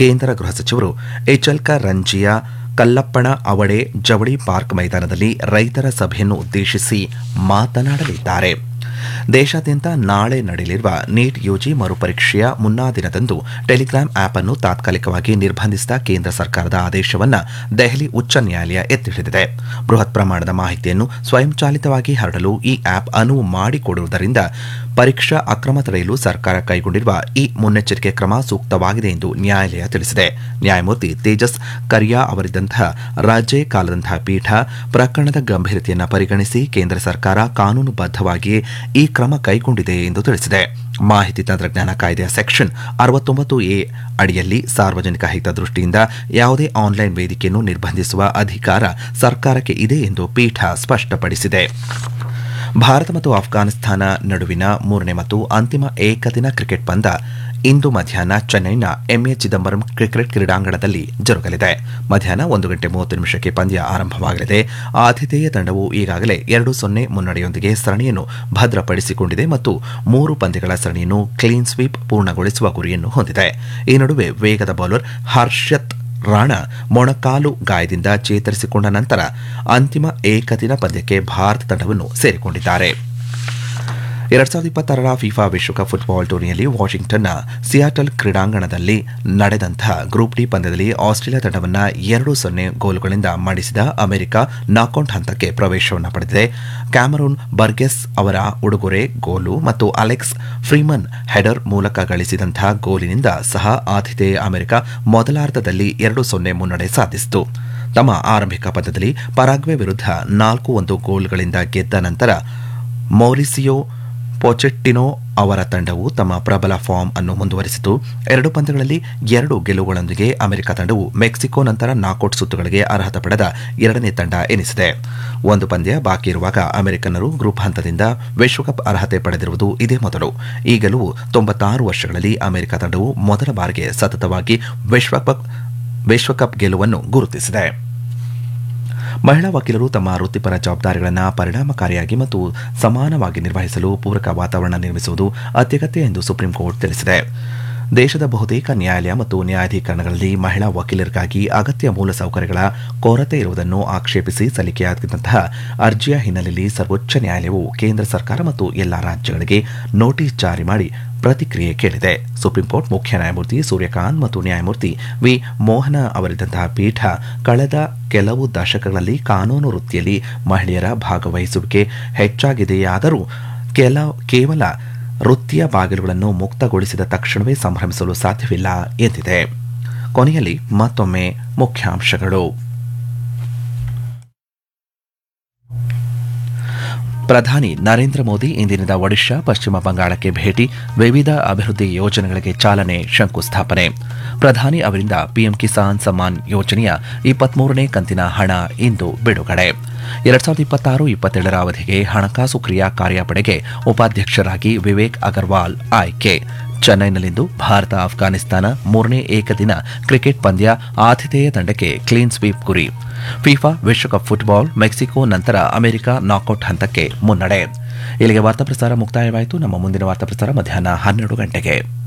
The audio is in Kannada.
ಕೇಂದ್ರ ಗೃಹ ಸಚಿವರು ಎಚಲ್ಕ ರಂಜಿಯ ಕಲ್ಲಪ್ಪಣ ಅವಡೆ ಜವಳಿ ಪಾರ್ಕ್ ಮೈದಾನದಲ್ಲಿ ರೈತರ ಸಭೆಯನ್ನು ಉದ್ದೇಶಿಸಿ ಮಾತನಾಡಲಿದ್ದಾರೆ ದೇಶಾದ್ಯಂತ ನಾಳೆ ನಡೆಯಲಿರುವ ನೀಟ್ ಯುಜಿ ಮರುಪರೀಕ್ಷೆಯ ಮುನ್ನಾ ದಿನದಂದು ಟೆಲಿಗ್ರಾಮ್ ಆಪ್ ಅನ್ನು ತಾತ್ಕಾಲಿಕವಾಗಿ ನಿರ್ಬಂಧಿಸಿದ ಕೇಂದ್ರ ಸರ್ಕಾರದ ಆದೇಶವನ್ನು ದೆಹಲಿ ಉಚ್ಚ ನ್ಯಾಯಾಲಯ ಎತ್ತಿಹಿಡಿದಿದೆ ಬೃಹತ್ ಪ್ರಮಾಣದ ಮಾಹಿತಿಯನ್ನು ಸ್ವಯಂಚಾಲಿತವಾಗಿ ಹರಡಲು ಈ ಆಪ್ ಅನುವು ಮಾಡಿಕೊಡುವುದರಿಂದ ಪರೀಕ್ಷಾ ಅಕ್ರಮ ತಡೆಯಲು ಸರ್ಕಾರ ಕೈಗೊಂಡಿರುವ ಈ ಮುನ್ನೆಚ್ಚರಿಕೆ ಕ್ರಮ ಸೂಕ್ತವಾಗಿದೆ ಎಂದು ನ್ಯಾಯಾಲಯ ತಿಳಿಸಿದೆ ನ್ಯಾಯಮೂರ್ತಿ ತೇಜಸ್ ಕರಿಯಾ ಅವರಿದ್ದಂತಹ ರಾಜ್ಯ ಕಾಲದಂತಹ ಪೀಠ ಪ್ರಕರಣದ ಗಂಭೀರತೆಯನ್ನು ಪರಿಗಣಿಸಿ ಕೇಂದ್ರ ಸರ್ಕಾರ ಕಾನೂನುಬದ್ಧವಾಗಿ ಈ ಕ್ರಮ ಕೈಗೊಂಡಿದೆ ಎಂದು ತಿಳಿಸಿದೆ ಮಾಹಿತಿ ತಂತ್ರಜ್ಞಾನ ಕಾಯ್ದೆಯ ಸೆಕ್ಷನ್ ಅರವತ್ತೊಂಬತ್ತು ಎ ಅಡಿಯಲ್ಲಿ ಸಾರ್ವಜನಿಕ ಹಿತದೃಷ್ಟಿಯಿಂದ ಯಾವುದೇ ಆನ್ಲೈನ್ ವೇದಿಕೆಯನ್ನು ನಿರ್ಬಂಧಿಸುವ ಅಧಿಕಾರ ಸರ್ಕಾರಕ್ಕೆ ಇದೆ ಎಂದು ಪೀಠ ಸ್ಪಷ್ಟಪಡಿಸಿದೆ ಭಾರತ ಮತ್ತು ಆಫ್ಘಾನಿಸ್ತಾನ ನಡುವಿನ ಮೂರನೇ ಮತ್ತು ಅಂತಿಮ ಏಕದಿನ ಕ್ರಿಕೆಟ್ ಪಂದ್ಯ ಇಂದು ಮಧ್ಯಾಹ್ನ ಚೆನ್ನೈನ ಎಂಎ ಚಿದಂಬರಂ ಕ್ರಿಕೆಟ್ ಕ್ರೀಡಾಂಗಣದಲ್ಲಿ ಜರುಗಲಿದೆ ಮಧ್ಯಾಹ್ನ ಒಂದು ಗಂಟೆ ಮೂವತ್ತು ನಿಮಿಷಕ್ಕೆ ಪಂದ್ಯ ಆರಂಭವಾಗಲಿದೆ ಆತಿಥೇಯ ತಂಡವು ಈಗಾಗಲೇ ಎರಡು ಸೊನ್ನೆ ಮುನ್ನಡೆಯೊಂದಿಗೆ ಸರಣಿಯನ್ನು ಭದ್ರಪಡಿಸಿಕೊಂಡಿದೆ ಮತ್ತು ಮೂರು ಪಂದ್ಯಗಳ ಸರಣಿಯನ್ನು ಕ್ಲೀನ್ ಸ್ವೀಪ್ ಪೂರ್ಣಗೊಳಿಸುವ ಗುರಿಯನ್ನು ಹೊಂದಿದೆ ಈ ನಡುವೆ ವೇಗದ ಬೌಲರ್ ಹರ್ಷತ್ ರಾಣಾ ಮೊಣಕಾಲು ಗಾಯದಿಂದ ಚೇತರಿಸಿಕೊಂಡ ನಂತರ ಅಂತಿಮ ಏಕದಿನ ಪಂದ್ಯಕ್ಕೆ ಭಾರತ ತಂಡವನ್ನು ಸೇರಿಕೊಂಡಿದ್ದಾರೆ ಎರಡ್ ಸಾವಿರದ ಇಪ್ಪತ್ತಾರರ ಫಿಫಾ ವಿಶ್ವಕಪ್ ಫುಟ್ಬಾಲ್ ಟೂರ್ನಿಯಲ್ಲಿ ವಾಷಿಂಗ್ಟನ್ನ ಸಿಯಾಟಲ್ ಕ್ರೀಡಾಂಗಣದಲ್ಲಿ ನಡೆದಂತಹ ಗ್ರೂಪ್ ಡಿ ಪಂದ್ಯದಲ್ಲಿ ಆಸ್ಟ್ರೇಲಿಯಾ ತಂಡವನ್ನು ಎರಡು ಸೊನ್ನೆ ಗೋಲುಗಳಿಂದ ಮಣಿಸಿದ ಅಮೆರಿಕ ನಾಕೌಟ್ ಹಂತಕ್ಕೆ ಪ್ರವೇಶವನ್ನು ಪಡೆದಿದೆ ಕ್ಯಾಮರೂನ್ ಬರ್ಗೆಸ್ ಅವರ ಉಡುಗೊರೆ ಗೋಲು ಮತ್ತು ಅಲೆಕ್ಸ್ ಫ್ರೀಮನ್ ಹೆಡರ್ ಮೂಲಕ ಗಳಿಸಿದಂತಹ ಗೋಲಿನಿಂದ ಸಹ ಆತಿಥೇಯ ಅಮೆರಿಕ ಮೊದಲಾರ್ಧದಲ್ಲಿ ಎರಡು ಸೊನ್ನೆ ಮುನ್ನಡೆ ಸಾಧಿಸಿತು ತಮ್ಮ ಆರಂಭಿಕ ಪಂದ್ಯದಲ್ಲಿ ಪರಾಗ್ವೆ ವಿರುದ್ಧ ನಾಲ್ಕು ಒಂದು ಗೋಲ್ಗಳಿಂದ ಗೆದ್ದ ನಂತರ ಮೌರಿಸಿಯೋ ಪೊಚೆಟ್ಟಿನೋ ಅವರ ತಂಡವು ತಮ್ಮ ಪ್ರಬಲ ಫಾರ್ಮ್ ಅನ್ನು ಮುಂದುವರಿಸಿತು ಎರಡು ಪಂದ್ಯಗಳಲ್ಲಿ ಎರಡು ಗೆಲುವುಗಳೊಂದಿಗೆ ಅಮೆರಿಕ ತಂಡವು ಮೆಕ್ಸಿಕೋ ನಂತರ ನಾಕೌಟ್ ಸುತ್ತುಗಳಿಗೆ ಅರ್ಹತೆ ಪಡೆದ ಎರಡನೇ ತಂಡ ಎನಿಸಿದೆ ಒಂದು ಪಂದ್ಯ ಬಾಕಿ ಇರುವಾಗ ಅಮೆರಿಕನ್ನರು ಗ್ರೂಪ್ ಹಂತದಿಂದ ವಿಶ್ವಕಪ್ ಅರ್ಹತೆ ಪಡೆದಿರುವುದು ಇದೇ ಮೊದಲು ಈ ಗೆಲುವು ತೊಂಬತ್ತಾರು ವರ್ಷಗಳಲ್ಲಿ ಅಮೆರಿಕ ತಂಡವು ಮೊದಲ ಬಾರಿಗೆ ಸತತವಾಗಿ ವಿಶ್ವಕಪ್ ವಿಶ್ವಕಪ್ ಗೆಲುವನ್ನು ಗುರುತಿಸಿದೆ ಮಹಿಳಾ ವಕೀಲರು ತಮ್ಮ ವೃತ್ತಿಪರ ಜವಾಬ್ದಾರಿಗಳನ್ನು ಪರಿಣಾಮಕಾರಿಯಾಗಿ ಮತ್ತು ಸಮಾನವಾಗಿ ನಿರ್ವಹಿಸಲು ಪೂರಕ ವಾತಾವರಣ ನಿರ್ಮಿಸುವುದು ಅತ್ಯಗತ್ಯ ಎಂದು ಸುಪ್ರೀಂ ಕೋರ್ಟ್ ತಿಳಿಸಿದೆ ದೇಶದ ಬಹುತೇಕ ನ್ಯಾಯಾಲಯ ಮತ್ತು ನ್ಯಾಯಾಧೀಕರಣಗಳಲ್ಲಿ ಮಹಿಳಾ ವಕೀಲರಿಗಾಗಿ ಅಗತ್ಯ ಮೂಲಸೌಕರ್ಯಗಳ ಕೊರತೆ ಇರುವುದನ್ನು ಆಕ್ಷೇಪಿಸಿ ಸಲ್ಲಿಕೆಯಾಗಿದ್ದಂತಹ ಅರ್ಜಿಯ ಹಿನ್ನೆಲೆಯಲ್ಲಿ ಸರ್ವೋಚ್ಚ ನ್ಯಾಯಾಲಯವು ಕೇಂದ್ರ ಸರ್ಕಾರ ಮತ್ತು ಎಲ್ಲಾ ರಾಜ್ಯಗಳಿಗೆ ನೋಟಿಸ್ ಜಾರಿ ಮಾಡಿ ಪ್ರತಿಕ್ರಿಯೆ ಕೇಳಿದೆ ಸುಪ್ರೀಂ ಕೋರ್ಟ್ ಮುಖ್ಯ ನ್ಯಾಯಮೂರ್ತಿ ಸೂರ್ಯಕಾಂತ್ ಮತ್ತು ನ್ಯಾಯಮೂರ್ತಿ ವಿ ಮೋಹನ ಅವರಿದ್ದಂತಹ ಪೀಠ ಕಳೆದ ಕೆಲವು ದಶಕಗಳಲ್ಲಿ ಕಾನೂನು ವೃತ್ತಿಯಲ್ಲಿ ಮಹಿಳೆಯರ ಭಾಗವಹಿಸುವಿಕೆ ಹೆಚ್ಚಾಗಿದೆಯಾದರೂ ಕೆಲ ಕೇವಲ ವೃತ್ತಿಯ ಬಾಗಿಲುಗಳನ್ನು ಮುಕ್ತಗೊಳಿಸಿದ ತಕ್ಷಣವೇ ಸಂಭ್ರಮಿಸಲು ಸಾಧ್ಯವಿಲ್ಲ ಎಂದಿದೆ ಕೊನೆಯಲ್ಲಿ ಮತ್ತೊಮ್ಮೆ ಮುಖ್ಯಾಂಶಗಳು ಪ್ರಧಾನಿ ನರೇಂದ್ರ ಮೋದಿ ಇಂದಿನಿಂದ ಒಡಿಶಾ ಪಶ್ಚಿಮ ಬಂಗಾಳಕ್ಕೆ ಭೇಟಿ ವಿವಿಧ ಅಭಿವೃದ್ಧಿ ಯೋಜನೆಗಳಿಗೆ ಚಾಲನೆ ಶಂಕುಸ್ಥಾಪನೆ ಪ್ರಧಾನಿ ಅವರಿಂದ ಪಿಎಂ ಕಿಸಾನ್ ಸಮ್ಮಾನ್ ಯೋಜನೆಯ ಇಪ್ಪತ್ಮೂರನೇ ಕಂತಿನ ಹಣ ಇಂದು ಬಿಡುಗಡೆ ಎರಡ್ ಸಾವಿರದ ಇಪ್ಪತ್ತಾರು ಇಪ್ಪತ್ತೇಳರ ಅವಧಿಗೆ ಹಣಕಾಸು ಕ್ರಿಯಾ ಕಾರ್ಯಪಡೆಗೆ ಉಪಾಧ್ಯಕ್ಷರಾಗಿ ವಿವೇಕ್ ಅಗರ್ವಾಲ್ ಆಯ್ಕೆ ಚೆನ್ನೈನಲ್ಲಿಂದು ಭಾರತ ಆಫ್ಘಾನಿಸ್ತಾನ ಮೂರನೇ ಏಕದಿನ ಕ್ರಿಕೆಟ್ ಪಂದ್ಯ ಆತಿಥೇಯ ತಂಡಕ್ಕೆ ಕ್ಲೀನ್ ಸ್ವೀಪ್ ಗುರಿ ಫಿಫಾ ವಿಶ್ವಕಪ್ ಫುಟ್ಬಾಲ್ ಮೆಕ್ಸಿಕೋ ನಂತರ ಅಮೆರಿಕ ನಾಕೌಟ್ ಹಂತಕ್ಕೆ ಮುನ್ನಡೆ ಇಲ್ಲಿಗೆ ವಾರ್ತಾ ಪ್ರಸಾರ ಮುಕ್ತಾಯವಾಯಿತು ನಮ್ಮ ಮುಂದಿನ ವಾರ್ತಾ ಪ್ರಸಾರ ಮಧ್ಯಾಹ್ನ ಹನ್ನೆರಡು ಗಂಟೆಗೆ